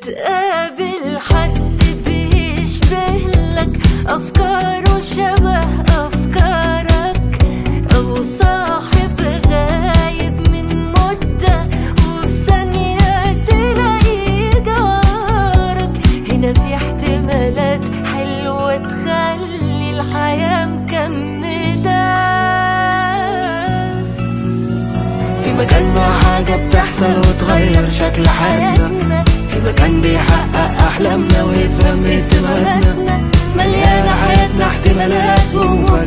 تقابل حد بيشبه لك أفكاره شبه أفكارك أو صاحب غايب من مدة وفي ثانية تلاقيه جارك هنا في احتمالات حلوة تخلي الحياة مكملة في مكاننا حاجة بتحصل وتغير شكل حياتنا في مكان بيحقق أحلامنا ويفهم اهتماماتنا مليانة حياتنا احتمالات ومفاجآت